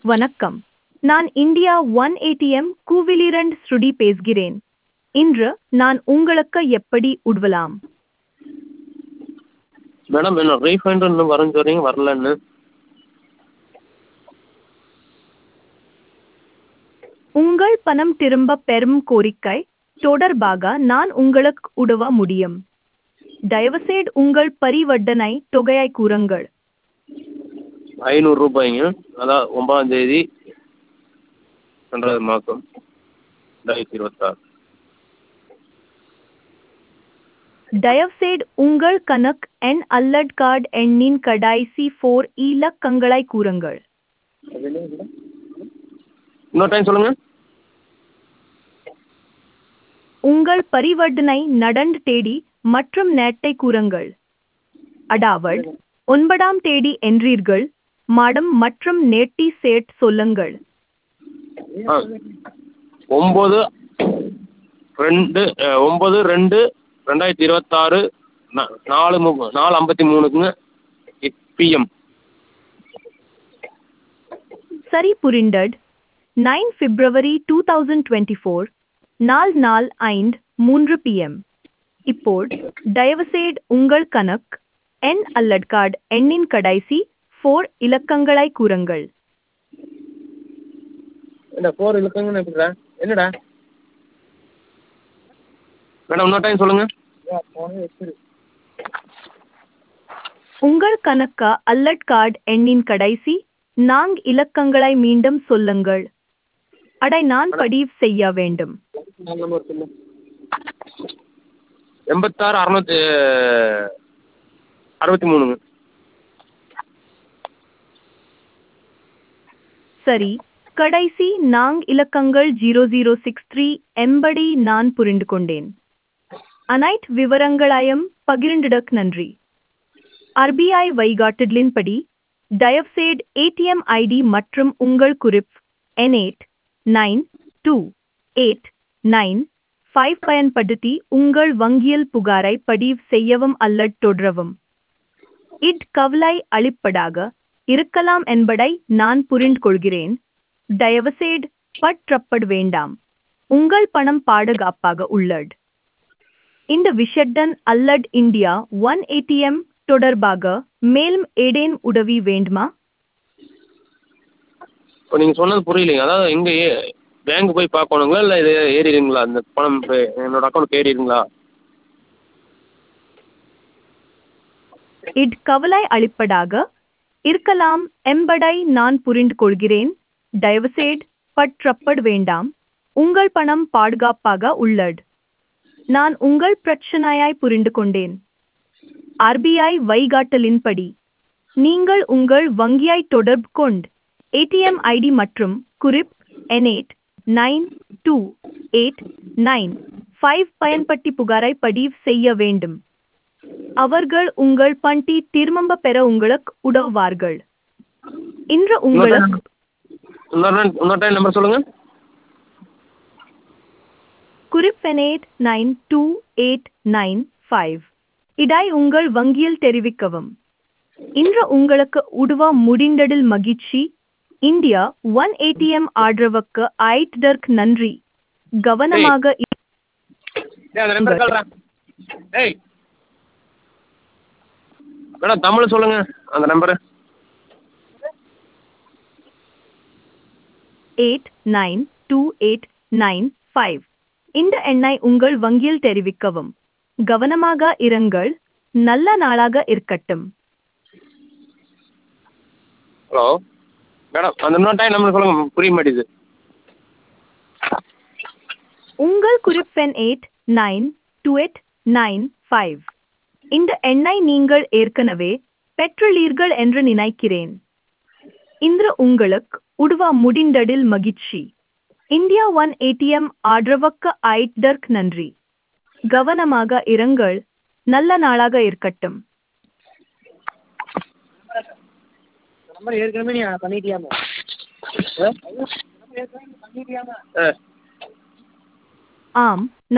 வணக்கம் நான் India one ATM கூவிலிரண்ட் ஸ்ருடி பேசுகிறேன் இன்று நான் உங்களுக்கு எப்படி உதவலாம் மேடம் என்னோட ரீஃபண்ட் இன்னும் வரேன்னு சொல்கிறீங்க வரலன்னு உங்கள் பணம் திரும்ப பெறும் கோரிக்கை தொடர்பாக நான் உங்களுக்கு உதவ முடியும் தயவுசெய்து உங்கள் பரிவர்த்தனை தொகையை கூறுங்கள் ஐநூறு ரூபாய்ங்க அதான் ஒன்பதாம் தேதி ரெண்டாவது மாதம் ரெண்டாயிரத்தி இருபத்தாறு தயவுசெய்து உங்கள் கணக்கு எண் அல்லது கார்டு எண்ணின் கடைசி ஃபோர் இலக்கங்களை கூறுங்கள் இன்னொரு டைம் சொல்லுங்கள் உங்கள் பரிவர்த்தனை நடந்த தேதி மற்றும் நேரத்தை கூறுங்கள் அதாவது ஒன்பதாம் தேதி என்றீர்கள் மாதம் மற்றும் நேட்டி சேட் சொல்லுங்கள் ஆ ஒம்பது ரெண்டு அஹ், ஒம்பது ரெண்டு ரெண்டாயிரத்தி இருபத்தாறு நா- நாலு மு நாலு ஐம்பத்தி மூணுக்குங்க பிஎம் சரி புரிந்தது nine February two thousand twenty four நாள் நாள் ஐந்து மூன்று பிஎம் இப்போது தயவுசெய்து உங்கள் கணக்கு எண் அல்லது கார்டு எண்ணின் கடைசி ஃபோர் இலக்கங்களை கூறுங்கள் என்ன ஃபோர் இலக்கங்கன்னு எப்படிடா என்னடா மேடம் இன்னொரு டைம் சொல்லுங்கள் உங்கள் கணக்கு அல்லது கார்டு எண்ணின் கடைசி நான்கு இலக்கங்களை மீண்டும் சொல்லுங்கள் அடை நான் பதிவு செய்ய வேண்டும் நாலு நம்பர் சொல்லு எண்பத்தாறு அறநூற்றி அறுபத்தி மூணுங்க சரி கடைசி நான்கு இலக்கங்கள் ஜீரோ ஜீரோ சிக்ஸ் த்ரீ எம்படி நான் புரிந்து கொண்டேன் அனைத்து விவரங்களையும் பகிர்ந்ததற்கு நன்றி ஆர்பிஐ வழிகாட்டுதலின்படி தயவுசெய்து ஏடிஎம் ஐடி மற்றும் உங்கள் குறிப் என் eight nine two eight nine five பயன்படுத்தி உங்கள் வங்கியில் புகாரை பதிவு செய்யவும் அல்லது தொடரவும் இட் கவலை அளிப்பதாக இருக்கலாம் என்பதை நான் புரிந்து கொள்கிறேன் தயவுசெய்து பற்றப்பட வேண்டாம் உங்கள் பணம் பாதுகாப்பாக உள்ளது இந்த விஷயத்துடன் அல்லது இந்தியா ஒன் ஏடிஎம் தொடர்பாக மேலும் ஏதேனும் உதவி வேண்டுமா இப்போ நீங்கள் சொன்னது புரியலைங்க அதாவது எங்கே ஏ பேங்க் போய் பார்க்கணுங்களா இல்லை இது ஏறிடுங்களா அந்த பணம் இப்போ என்னோட அக்கௌண்ட்டுக்கு ஏறிடுங்களா இட் கவலை அளிப்பதாக இருக்கலாம் என்பதை நான் புரிந்து கொள்கிறேன் தயவுசெய்து பற்றப்பட வேண்டாம் உங்கள் பணம் பாதுகாப்பாக உள்ளது நான் உங்கள் பிரச்சனையை புரிந்து கொண்டேன் ஆர்பிஐ வழிகாட்டலின்படி நீங்கள் உங்கள் வங்கியை தொடர்பு கொண்டு ஏடிஎம் ஐடி மற்றும் குறிப் என் eight nine two eight nine five பயன்படுத்தி புகாரை பதிவு செய்ய வேண்டும் அவர்கள் உங்கள் பண்டி திரும்ப பெற உங்களுக்கு உதவுவார்கள் இன்று உங்களுக்கு இன்னொரு டைம் இன்னொரு டைம் நம்பர் சொல்லுங்கள் குறிப்பெண் eight nine two eight nine five இதை உங்கள் வங்கியில் தெரிவிக்கவும் இன்று உங்களுக்கு உதவ முடிந்ததில் மகிழ்ச்சி இந்தியா ஒன் ஏடிஎம் ஆதரவுக்கு ஆயிட்டதற்கு நன்றி கவனமாக இரு- ஏய் அந்த நம்பர் கால்றா ஏய் மேடம் தமிழ் சொல்லுங்கள் அந்த number eight nine two eight nine five இந்த எண்ணை உங்கள் வங்கியில் தெரிவிக்கவும் கவனமாக இருங்கள் நல்ல நாளாக இருக்கட்டும் ஹலோ மேடம் அந்த இன்னொரு டைம் நம்பர் சொல்லுங்கள் புரிய மாட்டேங்குது உங்கள் குறிப்பெண் eight nine two eight nine five இந்த எண்ணை நீங்கள் ஏற்கனவே பெற்றுள்ளீர்கள் என்று நினைக்கிறேன் இன்று உங்களுக்கு உதவ முடிந்ததில் மகிழ்ச்சி இந்தியா ஒன் ஏடிஎம் ஆதரவுக்கு ஆயிட்டதற்கு நன்றி கவனமாக இருங்கள் நல்ல நாளாக இருக்கட்டும் நம்பர் ஏற்கனவே நீ பண்ணிட்டியாமா ஆ ஆம்